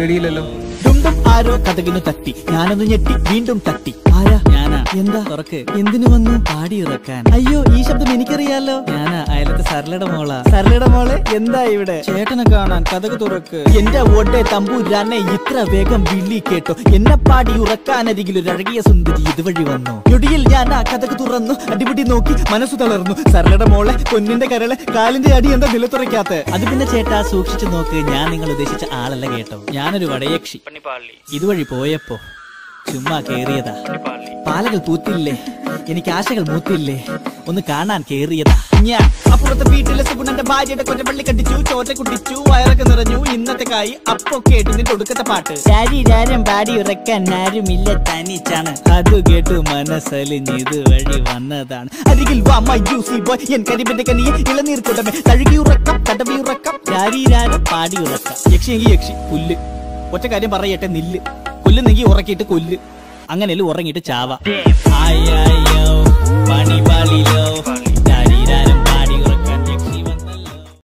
ഐഡിയയില്ലല്ലോ ഡുംഡും ആരോ കഥകിനു തട്ടി ഞാനൊന്ന് ഞെട്ടി വീണ്ടും തട്ടി ആരാ ഞാനാ എന്താ തുറക്ക് എന്തിനു വന്നു പാടി ഇറക്കാൻ അയ്യോ ഈ ശബ്ദം എനിക്കറിയാലോ ഞാനാ അയലത്തെ സരളയുടെ മോളാ സരളയുടെ മോളെ എന്താ ഇവിടെ ചേട്ടനെ കാണാൻ കഥക് തുറക്ക് എന്റെ ഓട്ടെ തമ്പൂരാനെ ഇത്ര വേഗം വിളി കേട്ടോ എന്നെ പാടി ഉറക്കാനരികിൽ ഒരു അഴകിയ സുന്ദരി ഇതുവഴി വന്നു ഞൊടിയിൽ ഞാൻ ആ കഥക് തുറന്നു അടിപിടി നോക്കി മനസ്സു തളർന്നു സരളയുടെ മോളെ പൊന്നിന്റെ കരളെ കാലിന്റെ അടി എന്താ നിലത്തുറയ്ക്കാത്ത അത് പിന്നെ ചേട്ടാ സൂക്ഷിച്ചു നോക്ക് ഞാൻ നിങ്ങൾ ഉദ്ദേശിച്ച ആളല്ല കേട്ടോ ഞാനൊരു വടയക്ഷി ഇതുവഴി പോയപ്പോ ചുമ്മാ കേറിയതാ പാലകൾ പൂത്തില്ലേ എനിക്ക് ആശകൾ മൂത്തില്ലേ ഒന്ന് കാണാൻ കേറിയതാ ഞാൻ അപ്പുറത്തെ വീട്ടിലെ സുഗുണന്റെ ഭാര്യയുടെ കൊറ്റപ്പള്ളി കണ്ടിച്ചു ചോറ്റ കുട്ടിച്ചു വയറൊക്കെ നിറഞ്ഞു ഇന്നത്തെ കായി അപ്പൊ കേട്ടു നിന്റെ ഒടുക്കത്തെ പാട്ട് ശരീരം പാടി ഉറക്കാൻ ആരുമില്ല തനിച്ചാണ് അത് കേട്ടു മനസ്സലിഞ്ഞ് ഇതുവഴി വന്നതാണ് അരികിൽ വാ മൈ ജ്യൂസി ബോയ് എൻ കരിമ്പിന്റെ കനിയെ ഇളനീർ കൊണ്ടമേ തഴുകി ഉറക്കം കടവി ഉറക്കം ശരീരാരം പാടി ഉറക്കം യക്ഷിയെങ്കിൽ യക്ഷി പുല്ല് ഒറ്റ കാര്യം പറയട്ടെ നില്ല് കൊല്ലുന്നെങ്കി ഉറക്കിയിട്ട് കൊല്ല് അങ്ങനെയല്ല ഉറങ്ങിയിട്ട് ചാവ ആയോ